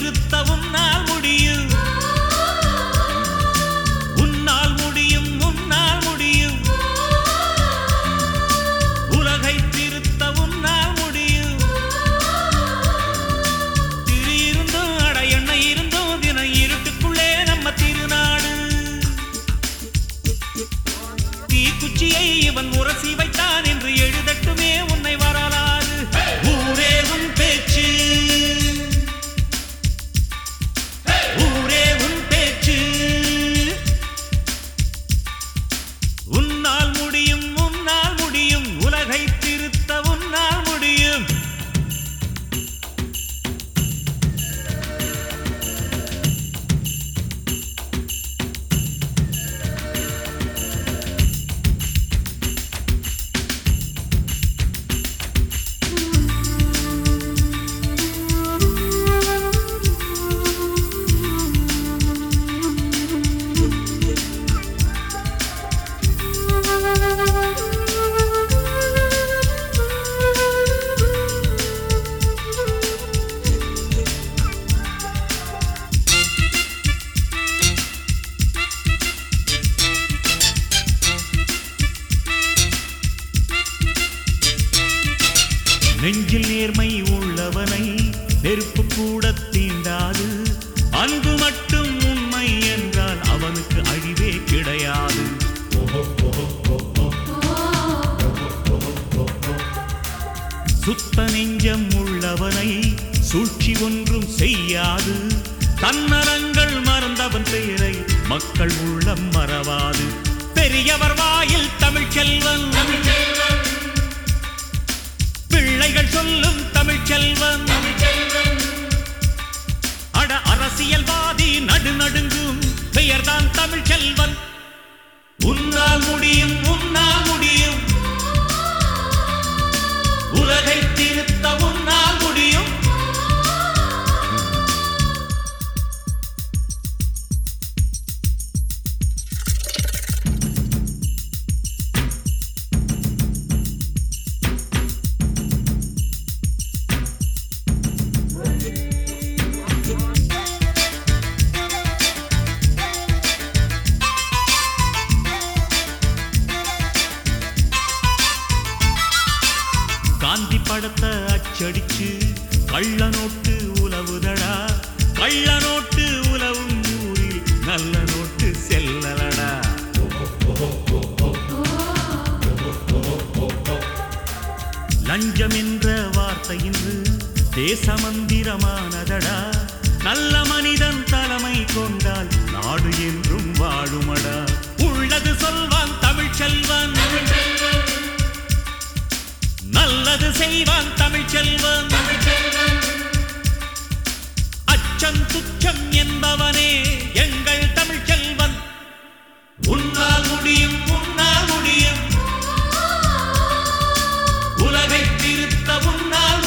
திருத்த உன்னால் முடியும் உன்னால் முடியும் உன்னால் முடியும் உலகை திருத்த உன்னால் முடியும் திரு இருந்தும் அட எண்ணெய் இருந்தும் தினம் இருட்டுக்குள்ளே நம்ம திருநாடு தீக்குச்சியை இவன் உரசி வைத்தான் என்று எழுதட்டுமே உன்னை வரலாறு ஊரே உன் பேச்சு ஊரே உன் பேச்சு உன்னால் முடியும் உன்னால் முடியும் உலகை திருத்த உன்னால் முடியும் நெஞ்சில் நேர்மை உள்ளவனை நெருப்பு கூட தீண்டாது அன்பு மட்டும் உண்மை என்றால் அவனுக்கு அழிவே கிடையாது சுத்த நெஞ்சம் உள்ளவனை சூழ்ச்சி ஒன்றும் செய்யாது தன்னலங்கள் மறந்தவன் பெயரை மக்கள் உள்ளம் மறவாது பெரியவர் வாயில் தமிழ் செல்வன் பிள்ளைகள் சொல்லும் தமிழ் செல்வன் அட அரசியல்வாதி நடு நடுங்கும் பெயர்தான் தமிழ் செல்வன் உன்னால் முடியும் உன்னால் முடியும் உலகை திருத்த உன்னால் முடியும் காந்தி படத்தை அச்சடிச்சு கள்ள நோட்டு உலவுதடா கள்ள நோட்டு உலவும் ஊரில் நல்ல நோட்டு செல்லலடா லஞ்சம் என்ற வார்த்தை இன்று தேச மந்திரமானதடா நல்ல மனிதன் தலைமை கொண்டால் நாடு என்றும் வாழுமடா உள்ளது சொல்வான் தமிழ் செல்வன் நல்லது செய்வான் தமிழ் செல்வன் அச்சம் துச்சம் என்பவனே எங்கள் தமிழ் செல்வன் உன்னால் முடியும் உன்னால் முடியும் உலகை திருத்த உன்னால்